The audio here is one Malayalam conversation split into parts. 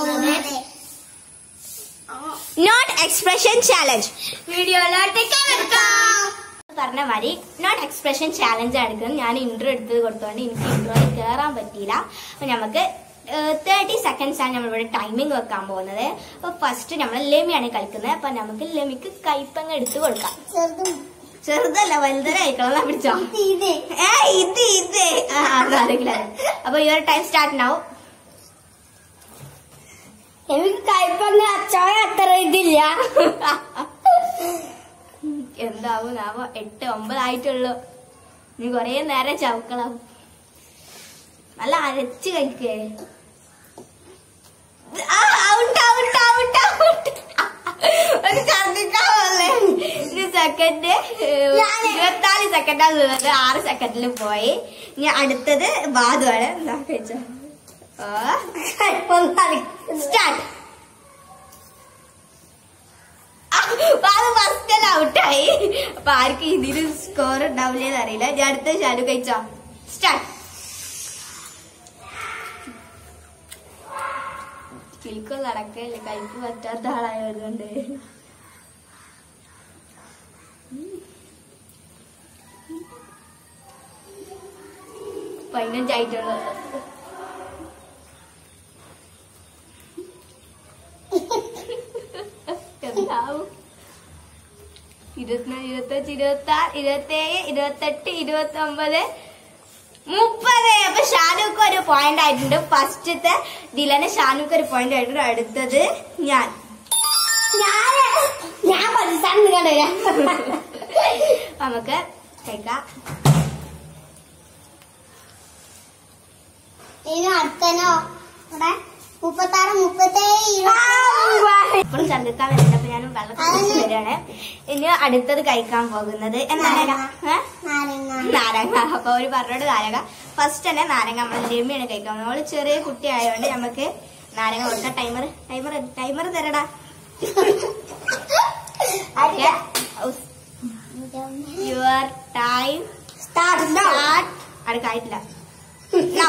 പോകുന്നത് നോട്ട് എക്സ്പ്രഷൻ ചാലഞ്ച് വീഡിയോയിലോട്ട് കിടക്കാം പറഞ്ഞ മാതിരി നോട്ട് എക്സ്പ്രഷൻ ചാലഞ്ച് എടുക്കുന്നത് ഞാൻ ഇൻട്രോ എടുത്തത് കൊടുത്തോണ്ട് എനിക്ക് ഇൻട്രോയിൽ കയറാൻ പറ്റിയില്ല അപ്പൊ നമുക്ക് തേർട്ടി സെക്കൻഡ്സ് ആണ് നമ്മളിവിടെ ടൈമിംഗ് വെക്കാൻ പോകുന്നത് അപ്പൊ ഫസ്റ്റ് നമ്മൾ ലെമിയാണ് കളിക്കുന്നത് അപ്പൊ നമുക്ക് ലെമിക്ക് കൈപ്പങ്ങ എടുത്ത് കൊടുക്കാം ചെറുതും ചെറുതല്ല വലുതര കഴിക്കണം പിടിച്ചോ ഇത് ഏ ഇത് ഇത് ആ അതാണെങ്കില അപ്പൊ ഈ ഒരു ടൈം സ്റ്റാർട്ട് ആവും എനിക്ക് കയ്പങ്ങ അച്ചായ അത്ര ഇതില്ല എന്താവും നാവോ എട്ട് ഒമ്പതായിട്ടുള്ളൂ നീ കൊറേ നേരം ചവക്കളാവും നല്ല അരച്ച് കഴിക്കേ ആ, out, out, out, out. ഒരു ഛർദിക്കാവല്ലേ ഒരു സെക്കൻഡ് ഞാന് ഇരുപത്തിനാല് സെക്കൻഡാണ് നിന്നത് ആറ് സെക്കൻഡിൽ പോയി ഇനി അടുത്തത് ബാധുവാണ് എന്താ കഴിച്ചോ സ്റ്റാർട്ട് അത് ഫസ്റ്റ് ഔട്ടായി അപ്പൊ ആർക്കും ഇതിന് സ്കോർ ഉണ്ടാവില്ലെന്ന് അറിയില്ല ഞാൻ അടുത്ത ഷാനു കഴിച്ചോ സ്റ്റാർട്ട് കിൽക്കും നടക്കല്ലേ കഴിപ്പ് പറ്റാത്ത ആളായതുകൊണ്ട് പതിനഞ്ചായിട്ടുള്ളൂ എന്താവും ഇരുപത്തിനാല് ഇരുപത്തഞ്ച് ഇരുപത്തി ആറ് ഇരുപത്തേഴ് ഇരുപത്തെട്ട് ഇരുപത്തി ഒമ്പത് മുപ്പത് അപ്പൊ ഷാനുക്ക് ഒരു പോയിന്റ് ആയിട്ടുണ്ട് ഫസ്റ്റത്തെ ദിലന് ഷാനുക്ക് ഒരു പോയിന്റ് ആയിട്ടുണ്ട് അടുത്തത് ഞാൻ ഞാൻ ഞാൻ പഞ്ചസാര കണ്ടില്ല നമുക്ക് കഴിക്കാം ഇനി അടുത്തനോ ഇവിടെ മുപ്പത്താറ് മുപ്പത്തേഴ് ഇപ്പോഴും ഛർദിക്കാൻ വരുന്നുണ്ട് അപ്പൊ ഞാൻ വെള്ളം കുടിച്ച് വരികയാണ് ഇനി അടുത്തത് കഴിക്കാൻ പോകുന്നത് എന്താണ് ഏ? നാരങ്ങ നാരങ്ങ അപ്പൊ അവര് പറഞ്ഞോട് നാരങ്ങ ഫസ്റ്റ് തന്നെ നാരങ്ങ നമ്മൾ ലെമ്മിയാണ് കഴിക്കാൻ പോകുന്നത് അവള് ചെറിയ കുട്ടി ആയതുകൊണ്ട് നമുക്ക് നാരങ്ങ കൊടുക്കാം ടൈമർ ടൈമർ ടൈമർ തരടാ യുവർ ടൈം സ്റ്റാർട്ട് സ്റ്റാർട്ട് അടുക്കായിട്ടില്ല Now.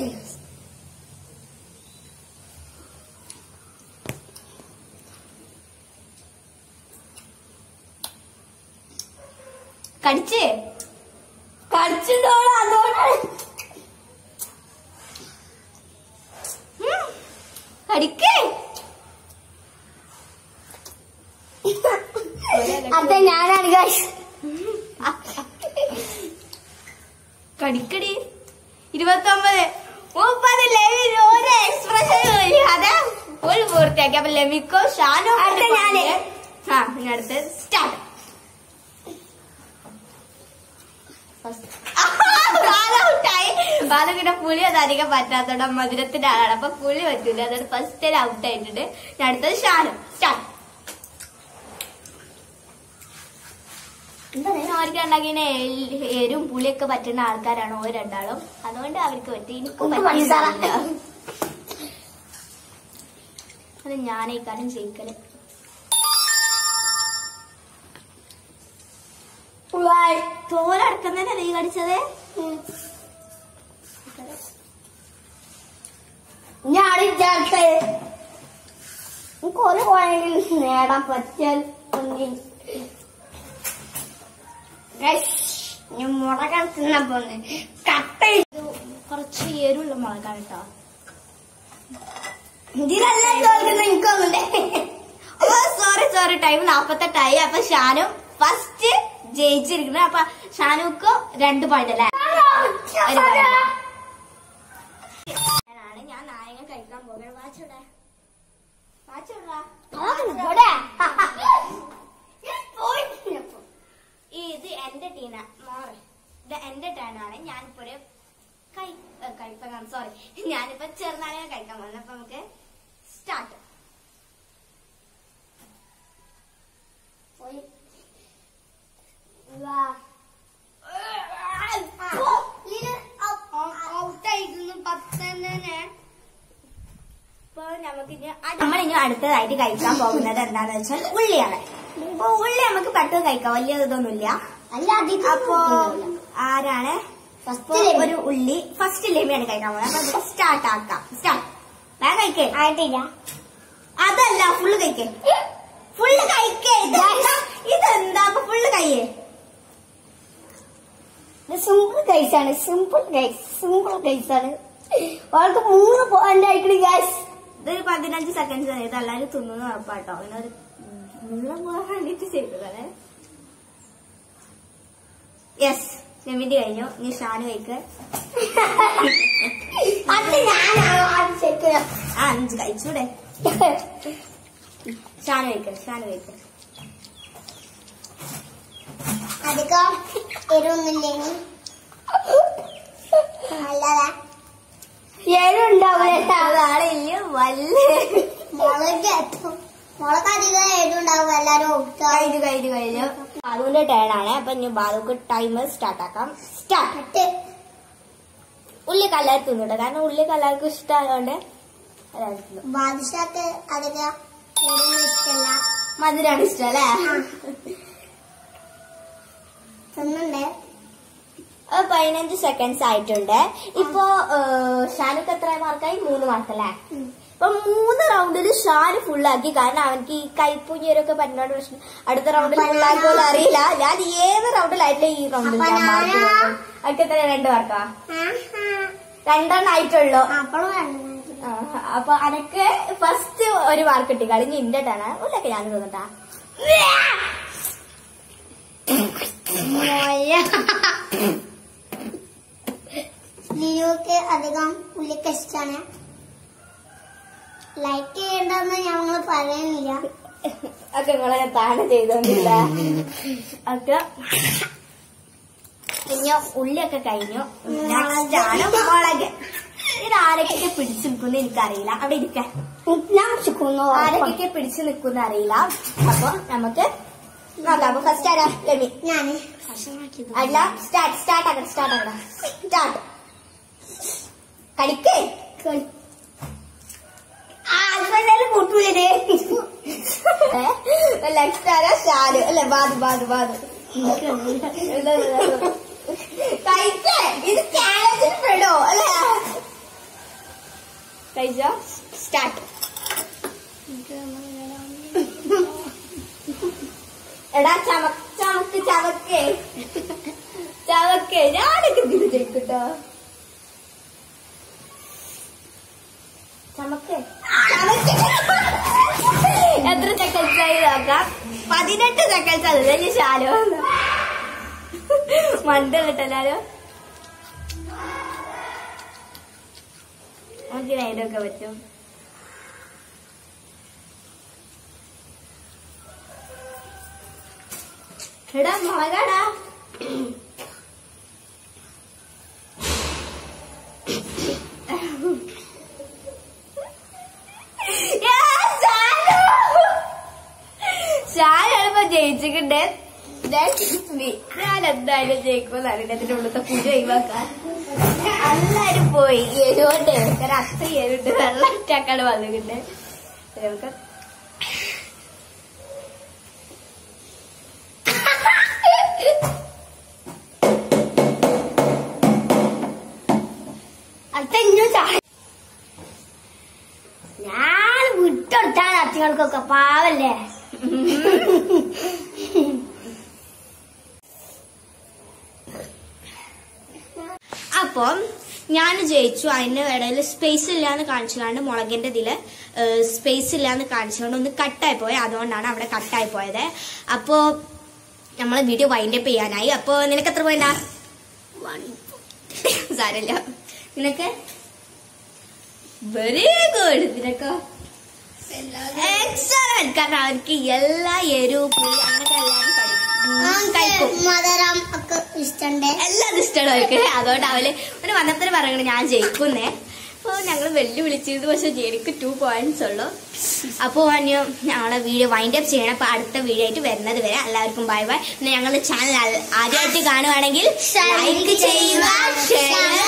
കടിച്ച് കടിച്ചിട്ടോളൂ അതോടെ ഉം. കടിക്ക് അതെ ഞാനാണ് guys. കടിക്കടി ഇരുപത്തൊമ്പത് മുപ്പത് ലെവിൻ ഒരു എക്സ്പ്രഷൻ അതെ ഒരു പൂർത്തിയാക്കി അപ്പൊ ലെമിക്കോ ഷാനോ അടുത്ത ഞാന്. ആ ഇനി അടുത്ത് സ്റ്റാർട്ട് ബാലകിന്റെ പുളി അത് അധികം പറ്റാത്തോടെ മധുരത്തിന്റെ ആളാണ് അപ്പൊ പുളി പറ്റൂല അതാണ് ഫസ്റ്റ് ഔട്ട് ആയിട്ടുണ്ട് ഇനി അടുത്തത് ഷാനു സ്റ്റാർട്ട് അവർക്ക് ഉണ്ടാക്കിയ എരും പുളിയൊക്കെ പറ്റുന്ന ആൾക്കാരാണ് ഓരോ രണ്ടാളും അതുകൊണ്ട് അവർക്ക് പറ്റി എനിക്ക് ഉപ്പ് പറ്റിയില്ല. പഞ്ചസാര. അത് ഞാനേക്കാളും ജയിക്കല് ഉള്ളായി. തോലടക്കുന്നതന്നെ നീ കടിച്ചത് ഉം. ഞാൻ ചേർത്ത് എനിക്ക് ഒരു പോയെങ്കിലും നേടാൻ പറ്റിയാൽ ഒന്നിൽ. Guys, ഞാൻ മുളകാൻ തിന്നാൻ പോന്നെ കട്ട ഇത് കുറച്ച് എരുള്ള മുളകാണ് കേട്ടോ ഇതിലെല്ലാം തോൽക്കുന്ന എനിക്കൊന്നുണ്ട് ഓ സോറി സോറി ടൈം നാപ്പത്തെട്ടായി അപ്പൊ ഷാനു ഫസ്റ്റ് ജയിച്ചിരിക്കുന്നത് അപ്പൊ ഷാനുക്ക് രണ്ട് പോയിന്റ് അല്ലേ ഒരു point. ഞാനാണ് ഞാൻ നാരങ്ങ കഴിക്കാൻ പോകുന്നത് വാച്ചോടെ വാച്ചോടാ ഇവിടെ ഇത് എന്റെ ടീന മോറെ ഇത് എന്റെ ടേണാണ് ഞാനിപ്പോ ഒരു കൈ കഴിപ്പ സോറി ഞാനിപ്പോ ചെറുനാരങ്ങ കഴിക്കാൻ പോകുന്നത് അപ്പൊ നമുക്ക് സ്റ്റാർട്ട് വാ ഔട്ടായിരുന്നു പത്തന്നെ അപ്പൊ നമുക്ക് ഇനി നമ്മൾ ഇനി അടുത്തതായിട്ട് കഴിക്കാൻ പോകുന്നത് എന്താന്ന് വെച്ചാൽ ഉള്ളിയാണ് അപ്പൊ ഉള്ളി നമുക്ക് പെട്ടെന്ന് കഴിക്കാം വലിയ ഇതൊന്നുമില്ല അല്ല അധികം അപ്പൊ ആരാണ് First അപ്പൊ ലെമി. ഒരു ഉള്ളി ഫസ്റ്റ് ലെമിയാണ് കഴിക്കാൻ പോകുന്നത് അപ്പൊ സ്റ്റാർട്ട് ആക്കാം സ്റ്റാർട്ട് വേഗം കഴിക്കേ ആയിട്ടില്ല അതല്ല ഫുള്ള് കഴിക്കേ ഫുള്ള് കഴിക്കേ ഇതെന്താ ഇതെന്താ അപ്പൊ ഫുള്ള് കഴിയേ ഇത് സിമ്പിൾ കേസാണ് സിമ്പിൾ കേസ് സിമ്പിൾ കേസാണ് അവൾക്ക് മൂന്ന് പോയിന്റ് ആയിക്കണ് ഗ്യാസ് ഇതൊരു പതിനഞ്ച് സെക്കൻഡ്സ് ആണ് ഇത് എല്ലാവരും തിന്നുന്ന ഉറപ്പാട്ടോ അതിനൊരു നീളം പോകാൻ വേണ്ടിട്ട് ചെയ്തതാണ് യെസ് നെമിന്റെ കഴിഞ്ഞു നീ ഷാന് കഴിക്ക് അത് ഞാനാണ് ആദ്യം ശരിക്കും ആ അഞ്ച് കഴിച്ചൂടെ ഷാന് കഴിക്ക് ഷാന് കഴിക്ക് അധികം എരിവൊന്നുമില്ലെങ്കിൽ നല്ലതാ എരിവുണ്ടാവില്ല അതാണില്ല വല്ല മുളക് ഏറ്റവും മുളക് അധികം എരിവുണ്ടാവും എല്ലാരും ഒട്ടുക കഴിഞ്ഞു കഴിഞ്ഞു കഴിഞ്ഞു ബാലുവിന്റെ ടേൺ ആണ് അപ്പൊ ഇനി ബാലുക്ക് ടൈമർ സ്റ്റാർട്ട് ആക്കാം സ്റ്റാർട്ട് ഉള്ളി കല്ലാർ തിന്നുട്ടോ കാരണം ഉള്ളി കല്ലാർക്കും ഇഷ്ടമായതുകൊണ്ട് എല്ലാവരും തിന്നും. ബാദുഷാക്ക് അധികം എരിവ് ഇഷ്ടമല്ല മധുരാണ് ഇഷ്ടം അല്ലേ തിന്നുണ്ടേ അത് പതിനഞ്ച് സെക്കൻഡ്സ് ആയിട്ടുണ്ട് ഇപ്പോ ഷാനുക്ക് എത്ര മാർക്കായി മൂന്ന് മാർക്കല്ലേ ഇപ്പൊ മൂന്ന് റൗണ്ടിൽ ഷാന് ഫുള്ളാക്കി കാരണം അവനക്ക് ഈ കൈപ്പുഞ്ഞിയൊക്കെ പറ്റുന്നോണ്ട് പ്രശ്നം അടുത്ത റൗണ്ടിൽ അപ്പൊ ഫുള്ളാക്കുമെന്ന് അറിയില്ല ഞാൻ ഏത് റൗണ്ടിലായിട്ടില്ല ഈ റൗണ്ടിൽ അപ്പൊ ഞാൻ മാർക്ക് ഞാനാ- കൊടുക്കും അവർക്ക് എത്ര രണ്ട് മാർക്കാ രണ്ടെണ്ണം ആയിട്ടുള്ളൂ അപ്പോഴും ആ, അപ്പൊ അനക്ക് ഫസ്റ്റ് ഒരു മാർക്ക് കിട്ടി കഴിഞ്ഞ് ഇന്റെ ടേണ് ഉള്ളൊക്കെ ഞാൻ തോന്നട്ടാ ലിയോക്ക് അധികം ഉള്ളിക്ക് ഇഷ്ടമാണ് ലൈക്ക് ചെയ്യണ്ടെന്ന് ഞങ്ങൾ പറയുന്നില്ല ഒക്കെ നിങ്ങളെ താഴെ ചെയ്തോണ്ടില്ല ഒക്കെ പിന്നെ ഉള്ളിയൊക്കെ കഴിഞ്ഞു നെക്സ്റ്റ് ആണ് മുളക് ഇത് ആരൊക്കെ പിടിച്ചു നിൽക്കുന്ന എനിക്കറിയില്ല അവിടെ ഇരിക്കാൻ ഞാൻ ചിക്കുന്നു ആരൊക്കെ പിടിച്ചു നിൽക്കുന്ന അറിയില്ല അപ്പൊ നമുക്ക് നോക്കാം അപ്പൊ ഫസ്റ്റ് ആരാ ലമി ഞാൻ അല്ല സ്റ്റാർട്ട് സ്റ്റാർട്ട് ആക്കണം സ്റ്റാർട്ട് ആക്കണം സ്റ്റാർട്ട് കളിക്കേ കൂട്ടൂലേ നെക്സ്റ്റ് ആരാ ഷാരു അല്ലെ ബാദു ബാദു ബാദു കഴിക്കേ ഇത് ചാലഞ്ചിൽ പെടോ അല്ലേ കഴിച്ചോ സ്റ്റാർട്ട് എടാ ചമക്ക് ചമക്ക് ചവക്കേ ചവക്കേ ഞാനൊക്കെ ഇത് ജയിക്കട്ടോ ചമക്കേ ചമക്കേ. എത്ര സെക്കൻഡ്സ് ആയി നോക്കാം പതിനെട്ട് സെക്കൻഡ്സ് അത് കഴിഞ്ഞ് ശാലോ മണ്ടല്ലിട്ടല്ലോ നമുക്ക് നൈഡൊക്കെ പറ്റും എടാ മുളകാടാ ഷാനിപ്പോ ജയിച്ചിട്ടുണ്ട് ഞാൻ എന്തായാലും ജയിക്കുമെന്ന് അറിയില്ല അതിന്റെ ഉള്ളത്തെ പുഴ ഒഴിവാക്കാൻ എല്ലാരും പോയി എരുവുണ്ട് കാരണം അത്ര എരുണ്ട് വെള്ളം ഇട്ടാക്കാണ് വന്നിട്ടുണ്ട് നമുക്ക് അത്തഞ്ഞു ഞാൻ വിട്ടെടുത്താണ് അത്തികൾക്കൊക്കെ പാവല്ലേ അപ്പം ഞാൻ ജയിച്ചു അതിന്റെ ഇടയിൽ സ്പേസ് ഇല്ലാന്ന് കാണിച്ചുകൊണ്ട് മുളകിന്റെ ഇതില് സ്പേസ് ഇല്ലാന്ന് കാണിച്ചുകൊണ്ട് ഒന്ന് കട്ടായി പോയി അതുകൊണ്ടാണ് അവിടെ കട്ടായി പോയത് അപ്പോ നമ്മളെ വീഡിയോ വൈൻഡപ്പ് ചെയ്യാനായി അപ്പോ നിനക്ക് എത്ര പോയിന്റാ സാരല്ല നിനക്ക് വെരി ഗുഡ് നിനക്കോ എക്സലന്റ് കാരണം അവർക്ക് എല്ലാ എരിവ് പുളി അങ്ങനത്തെ എല്ലാവരും പഠിക്കും കഴിക്കും മധുരം ഒക്കെ ഇഷ്ടണ്ട് എല്ലാം ഇഷ്ടമാണ് അവർക്ക് അതുകൊണ്ട് അവര് ഒരു വന്നത്തിന് പറയണ ഞാൻ ജയിക്കുന്നേ അപ്പോൾ ഞങ്ങൾ വെല്ലു വിളിച്ചിരുന്നു പക്ഷെ എനിക്ക് ടു പോയിന്റ്സ് ഉള്ളൂ അപ്പോൾ ഞാൻ ഞങ്ങളെ വീഡിയോ വൈൻഡ് അപ്പ് ചെയ്യണം അപ്പോൾ അടുത്ത വീഡിയോ ആയിട്ട് വരുന്നത് വരെ എല്ലാവർക്കും ബൈ ബൈ പിന്നെ ഞങ്ങളുടെ ചാനൽ ആദ്യമായിട്ട് കാണുവാണെങ്കിൽ ലൈക്ക് ചെയ്യുക ഷെയർ